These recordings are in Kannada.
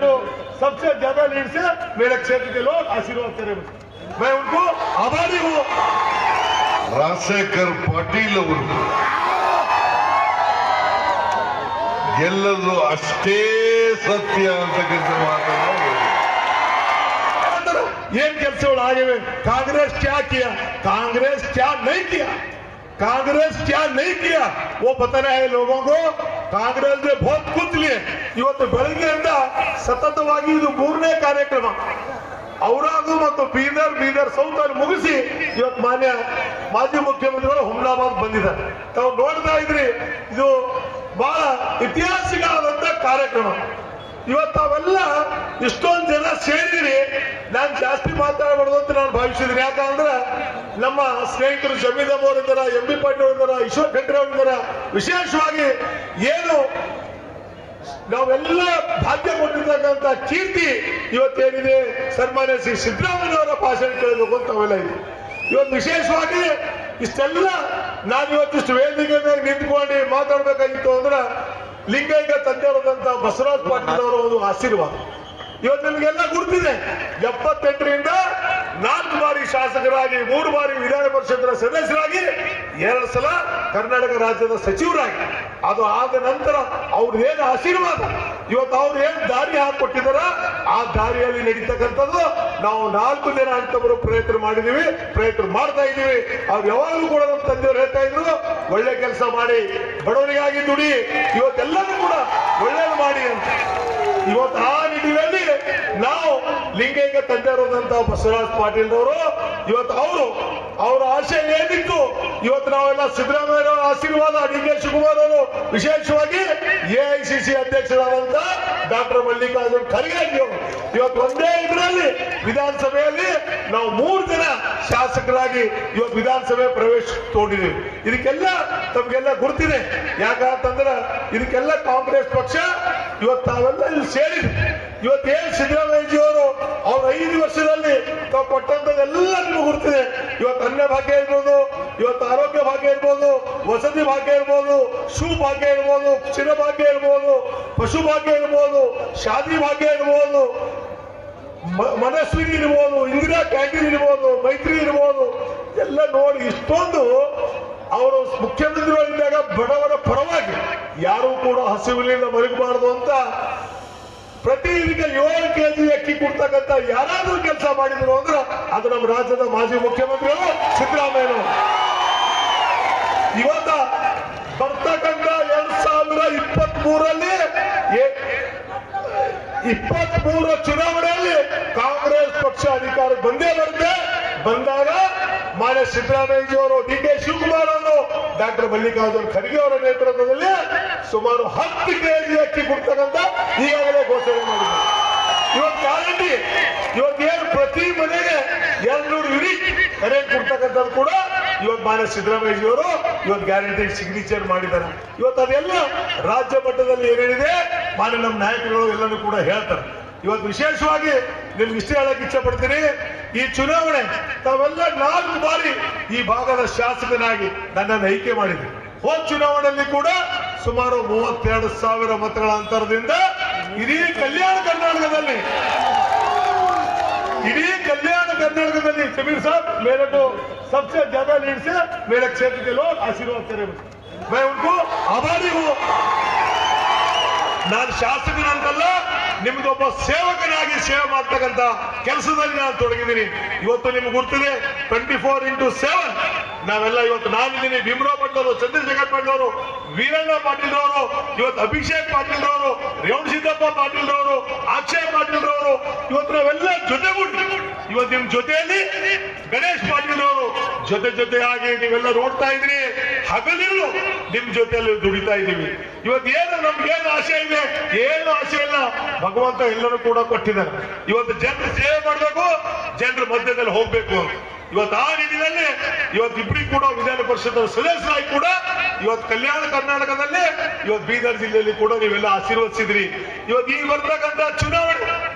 को सबसे ज्यादा लीड से मेरे क्षेत्र के लोग आशीर्वाद करें मुझे मैं उनको आभारी हूँ ರಾಜಶೇಖರ್ ಪಾಟೀಲ್ ಅವರು ಗೆಲ್ಲಲು ಅಷ್ಟೇ ಸತ್ಯ ಅಂತಕ್ಕಂಥ ಮಾತನ್ನ ಹೇಳಿದ್ರು. ಏನ್ ಕೆಲಸಗಳು ಆಗಿವೆ कांग्रेस क्या किया कांग्रेस क्या नहीं किया कांग्रेस क्या नहीं किया वो बताना है लोगों को ಕಾಂಗ್ರೆಸ್ ಬಹುತ್ ಕುತ್ लिए ಇವತ್ತು ಬೆಳಗ್ಗೆಯಿಂದ ಸತತವಾಗಿ ಇದು ಮೂರನೇ ಕಾರ್ಯಕ್ರಮ ಔರಾದು ಮತ್ತು ಬೀದರ್ ಬೀದರ್ ಸೌತ್ ಅಲ್ಲಿ ಮುಗಿಸಿ ಇವತ್ತು ಮಾನ್ಯ ಮಾಜಿ ಮುಖ್ಯಮಂತ್ರಿಗಳು ಹುಮ್ನಾಬಾದ್ ಬಂದಿದ್ದಾರೆ ತಾವು ನೋಡ್ತಾ ಇದ್ರಿ ಇದು ಬಹಳ ಐತಿಹಾಸಿಕ ಆದಂತ ಕಾರ್ಯಕ್ರಮ ಇವತ್ತು ಅವೆಲ್ಲ ಇಷ್ಟೊಂದು ಜನ ಸೇರಿದ್ರಿ ನಾನು ಜಾಸ್ತಿ ಮಾತಾಡಬಾರ್ದು ಅಂತ ನಾನು ಭಾವಿಸಿದ್ರಿ ಯಾಕಂದ್ರೆ ನಮ್ಮ ಸ್ನೇಹಿತರು ಜಮೀದಮ್ ಅವರಿದ್ದಾರ ಎಂ ಬಿ ಪಾಟೀಲ್ ಅವರಿದ್ದಾರ ಈಶ್ವರ್ ಖಂಡ್ರೆ ಅವರಿದ್ದಾರ ವಿಶೇಷವಾಗಿ ಏನು ನಾವೆಲ್ಲ ಭಾಗ್ಯ ಕೊಟ್ಟಿರ್ತಕ್ಕಂಥ ಕೀರ್ತಿ ಇವತ್ತೇನಿದೆ ಸನ್ಮಾನ್ಯ ಶ್ರೀ ಸಿದ್ದರಾಮಯ್ಯ ಅವರ ಭಾಷಣ ಕೇಳಬೇಕು ಅಂತ ಅವೆಲ್ಲ ಇದೆ ಇವತ್ತು ವಿಶೇಷವಾಗಿ ಇಷ್ಟೆಲ್ಲ ನಾನು ಇವತ್ತಿಷ್ಟು ವೇದಿಕೆ ಮೇಲೆ ನಿಂತ್ಕೊಂಡು ಮಾತಾಡ್ಬೇಕಾಗಿತ್ತು ಅಂದ್ರೆ ಲಿಂಗೈಕ್ಯ ತಂದೆಯವರಾದಂತ ಬಸವರಾಜ್ ಪಾಟೀಲ್ ಅವರ ಒಂದು ಆಶೀರ್ವಾದ ಇವತ್ತು ನಿಮಗೆಲ್ಲ ಗುರುತಿದೆ ಎಪ್ಪತ್ತೆಂಟರಿಂದ ನಾಲ್ಕು ಬಾರಿ ಶಾಸಕರಾಗಿ ಮೂರು ಬಾರಿ ವಿಧಾನ ಪರಿಷತ್ನ ಸದಸ್ಯರಾಗಿ ಎರಡು ಸಲ ಕರ್ನಾಟಕ ರಾಜ್ಯದ ಸಚಿವರಾಗಿ ಅದು ಆದ ನಂತರ ಅವ್ರದ್ದೇನು ಆಶೀರ್ವಾದ ಇವತ್ತು ಅವ್ರು ಏನ್ ದಾರಿ ಹಾಕೊಟ್ಟಿದಾರ ಆ ದಾರಿಯಲ್ಲಿ ನಡೀತಕ್ಕಂಥದ್ದು ನಾವು ನಾಲ್ಕು ಜನ ಅಂತವರು ಪ್ರಯತ್ನ ಮಾಡಿದೀವಿ ಪ್ರಯತ್ನ ಮಾಡ್ತಾ ಇದ್ದೀವಿ ಅವ್ರು ಯಾವಾಗಲೂ ಕೂಡ ನಮ್ಮ ತಂದೆಯವರು ಹೇಳ್ತಾ ಇದ್ರು ಒಳ್ಳೆ ಕೆಲಸ ಮಾಡಿ ಬಡವರಿಗಾಗಿ ದುಡಿ ಇವತ್ತೆಲ್ಲರೂ ಕೂಡ ಒಳ್ಳೇದು ಮಾಡಿ ಅಂತ ಇವತ್ತು ಆ ನಿಟ್ಟಿನಲ್ಲಿ ನಾವು ಲಿಂಗೈಕ್ಯ ತಂದೆಯವರಾದಂತಹ ಬಸವರಾಜ್ ಪಾಟೀಲ್ ಅವರು ಇವತ್ತು ಅವರು ಅವರ ಆಶಯ ಏನಿತ್ತು ಇವತ್ತು ನಾವೆಲ್ಲ ಸಿದ್ದರಾಮಯ್ಯ ಆಶೀರ್ವಾದ ಡಿ ಕೆ ಶಿವಕುಮಾರ್ ಅವರು ವಿಶೇಷವಾಗಿ ಎಐಸಿಸಿ ಅಧ್ಯಕ್ಷರಾದಂತ ಡಾಕ್ಟರ್ ಮಲ್ಲಿಕಾರ್ಜುನ್ ಖರ್ಗೆ ಅವರು ಇವತ್ತು ಒಂದೇ ಇದರಲ್ಲಿ ವಿಧಾನಸಭೆಯಲ್ಲಿ ನಾವು ಮೂರು ಜನ ಶಾಸಕರಾಗಿ ಇವತ್ತು ವಿಧಾನಸಭೆ ಪ್ರವೇಶ ತಗೊಂಡಿದ್ದೀವಿ ಇದಕ್ಕೆಲ್ಲ ತಮಗೆಲ್ಲ ಗುರ್ತಿದೆ ಯಾಕಂತಂದ್ರೆ ಇದಕ್ಕೆಲ್ಲ ಕಾಂಗ್ರೆಸ್ ಪಕ್ಷ ಇವತ್ತು ತಾವೆಲ್ಲ ಇಲ್ಲಿ ಸೇರಿದ್ವಿ ಇವತ್ತೇನು ಸಿದ್ದರಾಮಯ್ಯಜಿ ಅವರು ಅವ್ರ ಐದು ವರ್ಷದಲ್ಲಿ ತಾವು ಕೊಟ್ಟಂತದೆಲ್ಲ ನಿಮ್ಗೆ ಗುರ್ತಿದೆ ಇವತ್ತು ಅನ್ನ ಭಾಗ್ಯ ಇರ್ಬೋದು ಇವತ್ತು ಆರೋಗ್ಯ ಭಾಗ್ಯ ಇರ್ಬೋದು ವಸತಿ ಭಾಗ್ಯ ಇರ್ಬೋದು ಶೂ ಭಾಗ್ಯ ಇರ್ಬೋದು ಚಿರ ಭಾಗ್ಯ ಇರ್ಬೋದು ಪಶು ಭಾಗ್ಯ ಇರ್ಬೋದು ಶಾದಿ ಭಾಗ್ಯ ಇರ್ಬೋದು ಮ- ಮನಸ್ವಿನಿ ಇರ್ಬೋದು ಇಂದಿರಾ ಕ್ಯಾಂಟೀನ್ ಇರ್ಬೋದು ಮೈತ್ರಿ ಇರ್ಬೋದು ಎಲ್ಲ ನೋಡಿ ಇಷ್ಟೊಂದು ಅವರು ಮುಖ್ಯಮಂತ್ರಿಗಳಿದ್ದಾಗ ಬಡವರ ಪರವಾಗಿ ಯಾರೂ ಕೂಡ ಹಸಿವಿನಿಂದ ಮಲಗಬಾರದು ಅಂತ ಪ್ರತಿ ಇದಕ್ಕೆ ಏಳು ಕೆಜಿ ಅಕ್ಕಿ ಕೊಡ್ತಕ್ಕಂಥ ಯಾರಾದ್ರೂ ಕೆಲಸ ಮಾಡಿದ್ರು ಅಂದ್ರೆ ಅದು ನಮ್ಮ ರಾಜ್ಯದ ಮಾಜಿ ಮುಖ್ಯಮಂತ್ರಿಗಳು ಸಿದ್ದರಾಮಯ್ಯನವರು ಇವತ್ತ ಬರ್ತಕ್ಕಂಥ ಎರಡ್ ಸಾವಿರ ಇಪ್ಪತ್ತ್ ಮೂರಲ್ಲಿ ಇಪ್ಪತ್ತ್ ಮೂರ ಚುನಾವಣೆಯಲ್ಲಿ ಕಾಂಗ್ರೆಸ್ ಪಕ್ಷ ಅಧಿಕಾರ ಬಂದೇ ಬರುತ್ತೆ ಬಂದಾಗ ಮಾನ್ಯ ಸಿದ್ದರಾಮಯ್ಯಜಿ ಅವರು ಡಿ ಕೆ ಶಿವಕುಮಾರ್ ಅವರು ಡಾಕ್ಟರ್ ಮಲ್ಲಿಕಾರ್ಜುನ್ ಖರ್ಗೆ ಅವರ ನೇತೃತ್ವದಲ್ಲಿ ಸುಮಾರು ಹತ್ತು ಕೆಜಿ ಅಕ್ಕಿ ಕೊಡ್ತಕ್ಕಂಥ ಈಗಾಗಲೇ ಘೋಷಣೆ ಮಾಡಿದ್ದಾರೆ ಇವತ್ತು ಗ್ಯಾರಂಟಿ ಇವತ್ತು ಏನು ಪ್ರತಿ ಮನೆಗೆ ಎರಡ್ನೂರು ಯೂನಿಟ್ ಕರೆಂಟ್ ಕೊಡ್ತಕ್ಕಂಥದ್ದು ಕೂಡ ಇವತ್ತು ಮಾನ್ಯ ಸಿದ್ದರಾಮಯ್ಯಜಿ ಅವರು ಇವತ್ತು ಗ್ಯಾರಂಟಿ ಸಿಗ್ನೇಚರ್ ಮಾಡಿದ್ದಾರೆ ಇವತ್ತು ಅದೆಲ್ಲ ರಾಜ್ಯ ಮಟ್ಟದಲ್ಲಿ ಏನೇನಿದೆ ಮಾನ್ಯ ನಮ್ಮ ನಾಯಕರುಗಳು ಎಲ್ಲರೂ ಕೂಡ ಹೇಳ್ತಾರೆ ಇವತ್ತು ವಿಶೇಷವಾಗಿ ನಿಮ್ಗೆ ಇಷ್ಟೇ ಹೇಳಕ್ ಇಚ್ಛೆ ಪಡ್ತೀನಿ ಈ ಚುನಾವಣೆ ತಾವೆಲ್ಲ ನಾಲ್ಕು ಬಾರಿ ಈ ಭಾಗದ ಶಾಸಕನಾಗಿ ನನ್ನನ್ನು ಆಯ್ಕೆ ಮಾಡಿದ್ರಿ ಹೋದ ಚುನಾವಣೆಯಲ್ಲಿ ಕೂಡ ಸುಮಾರು ಮೂವತ್ತೆರಡು ಸಾವಿರ ಮತಗಳ ಅಂತರದಿಂದ ಇಡೀ ಕಲ್ಯಾಣ ಕರ್ನಾಟಕದಲ್ಲಿ ಇಡೀ ಕಲ್ಯಾಣ कर्नाटकದಲ್ಲಿ समीर साहब मेरे को सबसे ज्यादा लीड से मेरे क्षेत्र के लोग आशीर्वाद करें मुझे मैं उनको आभारी हूँ ನಾನು ಶಾಸಕನಂತಲ್ಲ ನಿಮ್ಗೊಬ್ಬ ಸೇವಕನಾಗಿ ಸೇವೆ ಮಾಡ್ತಕ್ಕಂತ ಕೆಲಸದಲ್ಲಿ ನಾನು ತೊಡಗಿದ್ದೀನಿ ಇವತ್ತು ನಿಮ್ಗೆ ಗುರ್ತಿದೆ ಟ್ವೆಂಟಿ ಫೋರ್ ಇಂಟು ಸೆವೆನ್ ನಾವೆಲ್ಲ ಇವತ್ತು ನಾನಿದ್ದೀನಿ ಭೀಮರಾವ್ ಪಾಟೀಲ್ ಚಂದ್ರಶೇಖರ್ ಪಾಟೀಲ್ ಅವರು ವೀರಣ್ಣ ಪಾಟೀಲ್ ಅವರು ಇವತ್ತು ಅಭಿಷೇಕ್ ಪಾಟೀಲ್ ಅವರು ರೇವಣ ಸಿದ್ದಪ್ಪ ಪಾಟೀಲ್ ಅವರು ಅಕ್ಷಯ್ ಪಾಟೀಲ್ ಅವರು ಇವತ್ತು ನಾವೆಲ್ಲ ಜೊತೆಗೂಡಿ ಇವತ್ತು ನಿಮ್ ಜೊತೆಯಲ್ಲಿ ಗಣೇಶ್ ಪಾಟೀಲ್ ಅವರು ಜೊತೆ ಜೊತೆಯಾಗಿ ನೀವೆಲ್ಲ ನೋಡ್ತಾ ಇದ್ರಿ ಹಗಲಿರುಳು ನಿಮ್ ಜೊತೆಯಲ್ಲಿ ದುಡಿತಾ ಇದ್ದೀವಿ ಇವತ್ತು ಏನು ನಮ್ಗೆ ಏನು ಆಸೆ ಇದೆ ಏನು ಆಸೆ ಇಲ್ಲ ಭಗವಂತ ಎಲ್ಲರೂ ಕೂಡ ಕೊಟ್ಟಿದ್ದಾರೆ ಇವತ್ತು ಜನರು ಸೇವೆ ಮಾಡಬೇಕು ಜನರ ಮಧ್ಯದಲ್ಲಿ ಹೋಗ್ಬೇಕು ಅಂತ ಇವತ್ತು ಆ ನಿಟ್ಟಿನಲ್ಲಿ ಇವತ್ತು ಇಬ್ಬರಿಗೂ ಕೂಡ ವಿಧಾನ ಪರಿಷತ್ ಸದಸ್ಯರಾಗಿ ಕೂಡ ಇವತ್ತು ಕಲ್ಯಾಣ ಕರ್ನಾಟಕದಲ್ಲಿ ಇವತ್ತು ಬೀದರ್ ಜಿಲ್ಲೆಯಲ್ಲಿ ಕೂಡ ನೀವೆಲ್ಲ ಆಶೀರ್ವದಿಸಿದ್ರಿ ಇವತ್ತು ಈ ಬರ್ತಕ್ಕಂಥ ಚುನಾವಣೆ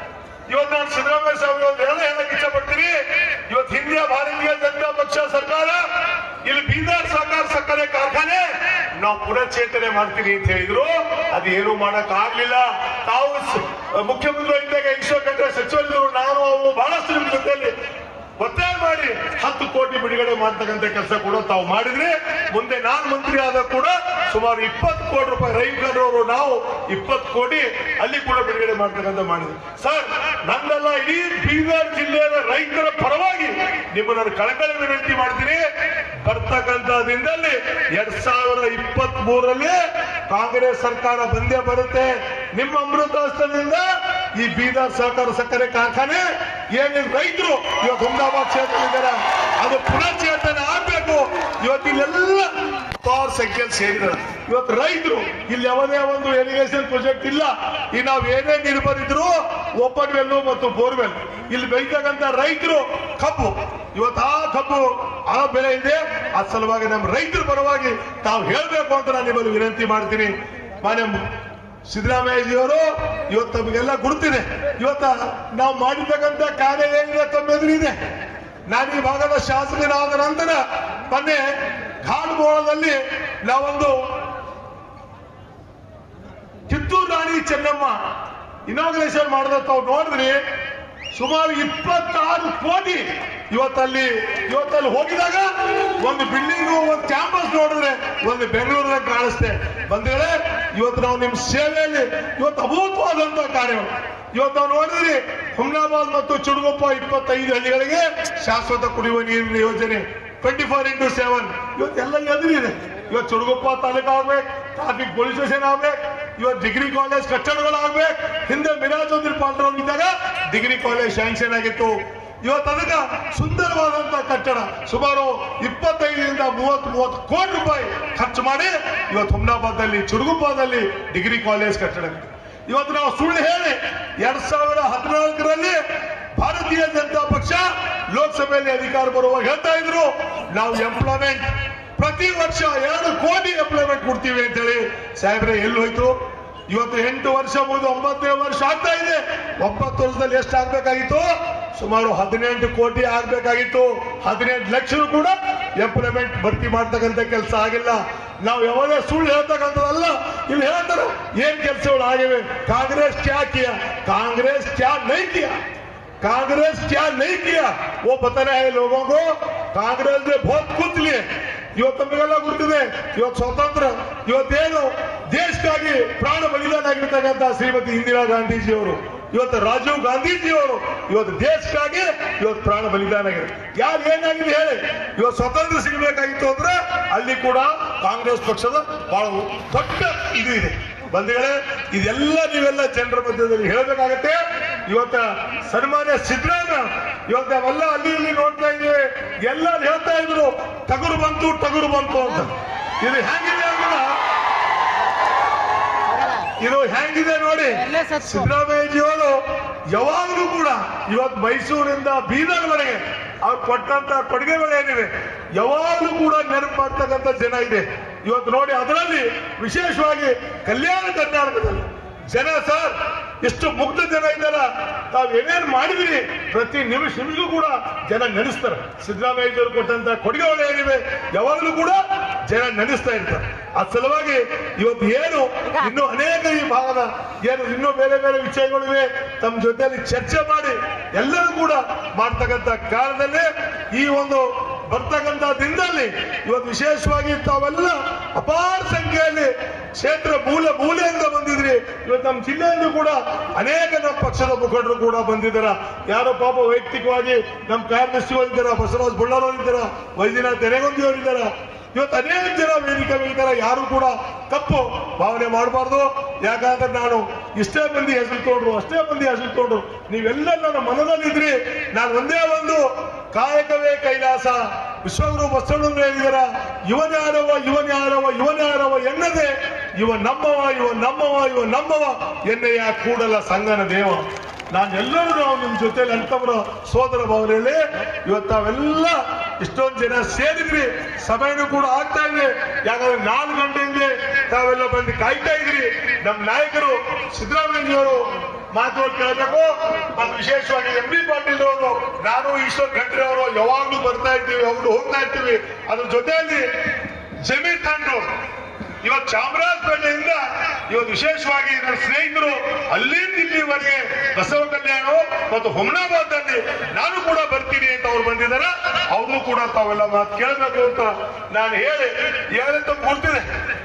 ಇವತ್ತು ನಾನು ಸಿದ್ದರಾಮಯ್ಯ ಸ್ವಾಮಿ ಅವ್ರು ಎಲ್ಲ ಹೇಳಕ್ ಇಷ್ಟಪಡ್ತೀನಿ ಇವತ್ತು ಹಿಂದಿಯ ಭಾರತೀಯ ಜನತಾ ಪಕ್ಷ ಸರ್ಕಾರ ಇಲ್ಲಿ ಬೀದರ್ ಸಹಕಾರ ಸಕ್ಕರೆ ಕಾರ್ಖಾನೆ ನಾವು ಪುನಶ್ಚೇತನೆ ಮಾಡ್ತೀವಿ ಅಂತ ಹೇಳಿದ್ರು ಅದು ಏನು ಮಾಡಕ್ ಆಗ್ಲಿಲ್ಲ ತಾವು ಸ- ಮುಖ್ಯಮಂತ್ರಿ ಇದ್ದಾಗ ಈಶ್ವರ ಖಂಡ್ರೆ ಸಚಿವರಿದ್ರು ನಾನು ಅವು ಬಹಳಷ್ಟು ನಿಮ್ ಜೊತೆಯಲ್ಲಿ ಒತ್ತಾಯ ಮಾಡಿ ಹತ್ತು ಕೋಟಿ ಬಿಡುಗಡೆ ಮಾಡ್ತಕ್ಕಂಥ ಕೆಲಸ ಕೂಡ ತಾವು ಮಾಡಿದ್ರೆ ಮುಂದೆ ನಾನು ಮಂತ್ರಿ ಆದ ಕೂಡ ಸುಮಾರು ಇಪ್ಪತ್ತು ಕೋಟಿ ರೂಪಾಯಿ ರೈತರವರು ನಾವು ಇಪ್ಪತ್ತು ಕೋಟಿ ಅಲ್ಲಿ ಕೂಡ ಬಿಡುಗಡೆ ಮಾಡ್ತಕ್ಕಂಥ ಮಾಡಿದ್ವಿ ಸರ್ ನಂದೆಲ್ಲ ಇಡೀ ಬೀದರ್ ಜಿಲ್ಲೆಯ ರೈತರ ಪರವಾಗಿ ನಿಮ್ಮ ನಾನು ಕಳಕಳಿ ವಿನಂತಿ ಮಾಡ್ತೀನಿ ಬರ್ತಕ್ಕಂಥ ದಿನದಲ್ಲಿ ಎರಡ್ ಸಾವಿರ ಇಪ್ಪತ್ತ್ ಮೂರರಲ್ಲಿ ಕಾಂಗ್ರೆಸ್ ಸರ್ಕಾರ ಬಂದೇ ಬರುತ್ತೆ ನಿಮ್ಮ ಅಮೃತಾಸ್ತ್ರದಿಂದ ಈ ಬೀದರ್ ಸಹಕಾರ ಸಕ್ಕರೆ ಕಾರ್ಖಾನೆ ಏನೇನು ರೈತರು ಇವತ್ತು ಹುಮ್ನಾಬಾದ್ ಕ್ಷೇತ್ರದಲ್ಲಿದ್ದಾರೆ ಅದು ಪುನಶ್ಚೇತನ ಆಗ್ಬೇಕು ಇವತ್ತು ಇಲ್ಲೆಲ್ಲ ಪವರ್ ಸಂಖ್ಯೆಯಲ್ಲಿ ಸೇರಿದ್ದಾರೆ ಇವತ್ತು ರೈತರು ಇಲ್ಲಿ ಯಾವುದೇ ಒಂದು ಇರಿಗೇಷನ್ ಪ್ರಾಜೆಕ್ಟ್ ಇಲ್ಲ ಈ ನಾವು ಏನೇ ನೀರು ಬರಿದ್ರು ಓಪನ್ ವೆಲ್ಲು ಮತ್ತು ಬೋರ್ವೆಲ್ ಇಲ್ಲಿ ಬೆಳೀತಕ್ಕಂಥ ರೈತರು ಕಬ್ಬು ಇವತ್ತು ಆ ಕಬ್ಬು ಆ ಬೆಲೆ ಇದೆ ಆ ಸಲುವಾಗಿ ನಮ್ಮ ರೈತರ ಪರವಾಗಿ ತಾವು ಹೇಳ್ಬೇಕು ಅಂತ ನಾನು ನಿಮ್ಮಲ್ಲಿ ವಿನಂತಿ ಮಾಡ್ತೀನಿ ಮಾನ್ಯ ಸಿದ್ದರಾಮಯ್ಯಜಿಯವರು ಇವತ್ತು ತಮಗೆಲ್ಲ ಗುರುತಿದೆ ಇವತ್ತ ನಾವು ಮಾಡಿರ್ತಕ್ಕಂಥ ಕಾರ್ಯ ಏನಿದೆ ತಮ್ಮ ಎದುರಿದೆ ನಾನು ಈ ಭಾಗದ ಶಾಸಕನಾದ ನಂತರ ಮೊನ್ನೆ ಘಾಟ್ಬೋಳದಲ್ಲಿ ನಾವೊಂದು ಕಿತ್ತೂರು ರಾಣಿ ಚೆನ್ನಮ್ಮ ಇನಾಗ್ರೇಷನ್ ಮಾಡಿದ ತಾವು ನೋಡಿದ್ರಿ ಸುಮಾರು ಇಪ್ಪತ್ತಾರು ಕೋಟಿ ಇವತ್ತಲ್ಲಿ ಇವತ್ತಲ್ಲಿ ಹೋಗಿದಾಗ ಒಂದು ಬಿಲ್ಡಿಂಗ್ ಒಂದು ಕ್ಯಾಂಪಸ್ ನೋಡಿದ್ರೆ ಒಂದು ಬೆಂಗಳೂರಿನ ಕಾಣಿಸ್ತೆ ಬಂದ್ರೆ ಇವತ್ತು ನಾವು ನಿಮ್ಮ ಸೇವೆಯಲ್ಲಿ ಇವತ್ತು ಅಭೂತವಾದಂತ ಕಾರ್ಯಗಳು ಇವತ್ತು ನಾವು ನೋಡಿದ್ರಿ ಹುಮ್ನಾಬಾದ್ ಮತ್ತು ಚುಡುಗೊಪ್ಪ ಇಪ್ಪತ್ತೈದು ಹಳ್ಳಿಗಳಿಗೆ ಶಾಶ್ವತ ಕುಡಿಯುವ ನೀರಿನ ಯೋಜನೆ ಟ್ವೆಂಟಿ ಫೋರ್ ಇಂಟು ಸೆವೆನ್ ಇವತ್ತೆಲ್ಲ ಎದುರಿದೆ ಇವತ್ತು ಚುಡುಗೊಪ್ಪ ತಾಲೂಕು ಆಗ್ಬೇಕು ಟ್ರಾಫಿಕ್ ಪೊಲೀಸ್ ಸ್ಟೇಷನ್ ಆಗ್ಬೇಕು ಇವತ್ತು ಡಿಗ್ರಿ ಕಾಲೇಜ್ ಕಟ್ಟಡಗಳಾಗ್ಬೇಕು ಹಿಂದೆ ಮಿರಾಜುದ್ದೀನ್ ಪಾಲ್ರವ್ರು ಇದ್ದಾಗ ಡಿಗ್ರಿ ಕಾಲೇಜ್ ಸ್ಯಾಂಕ್ಷನ್ ಆಗಿತ್ತು ಇವತ್ತು ಅದಕ್ಕೆ ಸುಂದರವಾದಂತ ಕಟ್ಟಡ ಸುಮಾರು ಇಪ್ಪತ್ತೈದರಿಂದ ಮೂವತ್ತು ಮೂವತ್ತು ಕೋಟಿ ರೂಪಾಯಿ ಖರ್ಚು ಮಾಡಿ ಇವತ್ತು ಹುಮ್ನಾಬಾದಲ್ಲಿ ಚುಡುಗುಪ್ಪದಲ್ಲಿ ಡಿಗ್ರಿ ಕಾಲೇಜ್ ಕಟ್ಟಡ ಇವತ್ತು ನಾವು ಸುಳ್ಳು ಹೇಳಿ ಎರಡ್ ಸಾವಿರ ಹದಿನಾಲ್ಕರಲ್ಲಿ ಭಾರತೀಯ ಜನತಾ ಪಕ್ಷ ಲೋಕಸಭೆಯಲ್ಲಿ ಅಧಿಕಾರ ಬರುವಾಗ ಹೇಳ್ತಾ ಇದ್ರು ನಾವು ಎಂಪ್ಲಾಯ್ಮೆಂಟ್ ಪ್ರತಿ ವರ್ಷ ಎರಡು ಕೋಟಿ ಎಂಪ್ಲಾಯ್ಮೆಂಟ್ ಕೊಡ್ತೀವಿ ಅಂತ ಹೇಳಿ ಸಾಹೇಬ್ರೆ ಎಲ್ಲಿ ಹೋಯ್ತು ಇವತ್ತು ಎಂಟು ವರ್ಷ ಮುಗಿದು ಒಂಬತ್ತನೇ ವರ್ಷ ಆಗ್ತಾ ಇದೆ ಒಂಬತ್ತು ವರ್ಷದಲ್ಲಿ ಎಷ್ಟು ಆಗ್ಬೇಕಾಗಿತ್ತು ಸುಮಾರು ಹದಿನೆಂಟು ಕೋಟಿ ಆಗ್ಬೇಕಾಗಿತ್ತು ಹದಿನೆಂಟು ಲಕ್ಷ ಕೂಡ ಎಂಪ್ಲಾಯ್ಮೆಂಟ್ ಭರ್ತಿ ಮಾಡ್ತಕ್ಕಂಥ ಕೆಲಸ ಆಗಿಲ್ಲ ನಾವು ಯಾವುದೇ ಸುಳ್ಳು ಹೇಳ್ತಕ್ಕಂಥದ್ದಲ್ಲ ಇಲ್ಲಿ ಹೇಳ್ತಾರೆ ಏನ್ ಕೆಲಸಗಳು ಆಗಿವೆ ಕಾಂಗ್ರೆಸ್ ಕ್ಯಾ ಕಿಯಾ ಕಾಂಗ್ರೆಸ್ ಕ್ಯಾ ನೈ ಕಿಯಾ कांग्रेस क्या नहीं किया वो बता रहे हैं लोगों को ಕಾಂಗ್ರೆಸ್ ಬಹುತ್ ಕುತ್ लिए ಇವತ್ತು ನಮಗೆಲ್ಲ ಗುರುತಿದೆ ಇವತ್ತು ಸ್ವಾತಂತ್ರ್ಯ ಇವತ್ತೇನು ದೇಶಕ್ಕಾಗಿ ಪ್ರಾಣ ಬಲಿದಾನ ಆಗಿರ್ತಕ್ಕಂಥ ಶ್ರೀಮತಿ ಇಂದಿರಾ ಗಾಂಧೀಜಿ ಅವರು ಇವತ್ತು ರಾಜೀವ್ ಗಾಂಧೀಜಿ ಅವರು ಇವತ್ತು ದೇಶಕ್ಕಾಗಿ ಇವತ್ತು ಪ್ರಾಣ ಬಲಿದಾನ ಆಗಿದೆ ಯಾರು ಏನಾಗಿದೆ ಹೇಳಿ ಇವತ್ತು ಸ್ವತಂತ್ರ ಸಿಗಬೇಕಾಗಿತ್ತು ಅಂದ್ರೆ ಅಲ್ಲಿ ಕೂಡ ಕಾಂಗ್ರೆಸ್ ಪಕ್ಷದ ಬಹಳ ದೊಡ್ಡ ಇದು ಇದೆ ಬಂಧುಗಳೇ ಇದೆಲ್ಲ ನೀವೆಲ್ಲ ಜನರ ಮಧ್ಯದಲ್ಲಿ ಹೇಳಬೇಕಾಗತ್ತೆ ಇವತ್ತ ಸನ್ಮಾನ್ಯ ಸಿದ್ದರಾಮಯ್ಯ ಇವತ್ತು ನಾವೆಲ್ಲ ಅಲ್ಲಿ ಇಲ್ಲಿ ನೋಡ್ತಾ ಇದ್ದೀವಿ ಎಲ್ಲ ಹೇಳ್ತಾ ಇದ್ರು ಟಗರು ಬಂತು ಟಗರು ಬಂತು ಅಂತ ಇದು ಹೆಂಗಿದೆ ಅಂದ್ರೆ ಇದು ಹೆಂಗಿದೆ ನೋಡಿ ಎಲ್ಲೇ ಸತ್ತು. ಸಿದ್ದರಾಮಯ್ಯಜಿಯವರು ಯಾವಾಗಲೂ ಕೂಡ ಇವತ್ತು ಮೈಸೂರಿಂದ ಬೀದರ್ವರೆಗೆ ಅವ್ರು ಕೊಟ್ಟಂತ ಕೊಡುಗೆಗಳೇನಿವೆ ಯಾವಾಗಲೂ ಕೂಡ ನೆನಪು ಮಾಡ್ತಕ್ಕಂಥ ಜನ ಇದೆ ಇವತ್ತು ನೋಡಿ ಅದರಲ್ಲಿ ವಿಶೇಷವಾಗಿ ಕಲ್ಯಾಣ ಕರ್ನಾಟಕದಲ್ಲಿ ಜನ ಸರ್ ಎಷ್ಟು ಮುಗ್ಧ ಜನ ಇದ್ದಾರ ತಾವು ಏನೇನು ಮಾಡಿದಿರಿ ಪ್ರತಿ ನಿಮಿಷ ನಿಮಿಷಗೂ ಕೂಡ ಜನ ನಡೆಸ್ತಾರೆ ಸಿದ್ದರಾಮಯ್ಯವರು ಕೊಟ್ಟಂತ ಕೊಡುಗೆಗಳು ಏನಿವೆ ಯಾವಾಗಲೂ ಕೂಡ ಜನ ನಡೆಸ್ತಾ ಇರ್ತಾರೆ ಆ ಸಲುವಾಗಿ ಇವತ್ತು ಏನು ಇನ್ನು ಅನೇಕ ಈ ಭಾಗದ ಏನು ಇನ್ನೂ ಬೇರೆ ಬೇರೆ ವಿಷಯಗಳಿವೆ ತಮ್ಮ ಜೊತೆಯಲ್ಲಿ ಚರ್ಚೆ ಮಾಡಿ ಎಲ್ಲರೂ ಕೂಡ ಮಾಡ್ತಕ್ಕಂಥ ಕಾಲದಲ್ಲಿ ಈ ಒಂದು ಬರ್ತಕ್ಕಂಥ ದಿನದಲ್ಲಿ ಇವತ್ತು ವಿಶೇಷವಾಗಿ ತಾವೆಲ್ಲ ಅಪಾರ ಸಂಖ್ಯೆಯಲ್ಲಿ ಕ್ಷೇತ್ರ ಮೂಲ ಮೂಲೆಯಿಂದ ಬಂದಿದ್ರಿ ಇವತ್ತು ನಮ್ಮ ಜಿಲ್ಲೆಯಿಂದ ಕೂಡ ಅನೇಕ ನಮ್ಮ ಪಕ್ಷದ ಮುಖಂಡರು ಕೂಡ ಬಂದಿದ್ದಾರ ಯಾರೋ ಪಾಪ ವೈಯಕ್ತಿಕವಾಗಿ ನಮ್ಮ ಕಾರ್ಯದರ್ಶಿಗಳು ಇದ್ದಾರ ಬಸವರಾಜ್ ಬಳ್ಳಾರವ್ರು ಇದ್ದಾರ ವೈದ್ಯನಾಥ್ ತೆರೆಗೊಂದಿ ಅವರು ಇದ್ದಾರ ಇವತ್ತು ಅನೇಕ ಜನ ವೇದಿಕೆ ಮೇಲಿದ್ದಾರೆ ಯಾರು ಕೂಡ ತಪ್ಪು ಭಾವನೆ ಮಾಡಬಾರ್ದು ಯಾಕಂದ್ರೆ ನಾನು ಇಷ್ಟೇ ಮಂದಿ ಹೆಸರು ತೊಗೊಂಡ್ರು ಅಷ್ಟೇ ಮಂದಿ ಹೆಸರು ತೊಗೊಂಡ್ರು ನೀವೆಲ್ಲ ನನ್ನ ಮನದಲ್ಲಿದ್ರಿ ನಾನು ಒಂದೇ ಒಂದು ಕಾಯಕವೇ ಕೈಲಾಸ ವಿಶ್ವಗುರು ಬಸವಣ್ಣನ ಹೇಳಿದಾರ ಇವನ್ ಯಾರವ ಇವನ್ ಯಾರವ ಇವನ್ ಯಾರವ ಎನ್ನದೆ ಇವ ನಮ್ಮವ ಇವ ನಮ್ಮವ ಇವ ನಮ್ಮವ ಎನ್ನೆಯ ಕೂಡಲ ಸಂಗನ ದೇವ ನಾನು ಎಲ್ಲರೂ ನಾವು ನಿಮ್ ಜೊತೆಲಿ ಅಂತವರ ಸೋದರ ಭಾವನೆಯಲ್ಲಿ ಇವತ್ತು ತಾವೆಲ್ಲ ಇಷ್ಟೊಂದು ಜನ ಸೇರಿದ್ರಿ ಸಭೆನೂ ಕೂಡ ಆಗ್ತಾ ಇದೆ ಯಾಕಂದ್ರೆ ನಾಲ್ಕು ಗಂಟೆಯಿಂದ ತಾವೆಲ್ಲ ಬಂದು ಕಾಯ್ತಾ ಇದ್ರಿ ನಮ್ಮ ನಾಯಕರು ಸಿದ್ದರಾಮಯ್ಯವರು ಮಾತುಗಳು ಕೇಳಬೇಕು ಮತ್ತು ವಿಶೇಷವಾಗಿ ಎಂ ಬಿ ಪಾಟೀಲ್ ಅವರು ನಾನು ಈಶ್ವರ್ ಖಂಡ್ರೆ ಅವರು ಯಾವಾಗ್ಲೂ ಬರ್ತಾ ಇರ್ತೀವಿ ಯಾವಾಗ್ಲೂ ಹೋಗ್ತಾ ಇರ್ತೀವಿ ಅದ್ರ ಜೊತೆಯಲ್ಲಿ ಜಮೀರ್ ಖಾನ್ ಅವರು ಇವತ್ತು ಚಾಮರಾಜಪೇಟೆಯಿಂದ ಇವತ್ತು ವಿಶೇಷವಾಗಿ ನನ್ನ ಸ್ನೇಹಿತರು ಅಲ್ಲಿಂದ ಇಲ್ಲಿವರೆಗೆ ಬಸವ ಕಲ್ಯಾಣ ಮತ್ತು ಹುಮನಾಬಾದ್ ಅಲ್ಲಿ ನಾನು ಕೂಡ ಬರ್ತೀನಿ ಅಂತ ಅವ್ರು ಬಂದಿದ್ದಾರೆ ಅವ್ರನ್ನೂ ಕೂಡ ತಾವೆಲ್ಲ ಮಾತು ಕೇಳಬೇಕು ಅಂತ ನಾನು ಹೇಳಿ ಏನಂತ ಗುರ್ತಿದೆ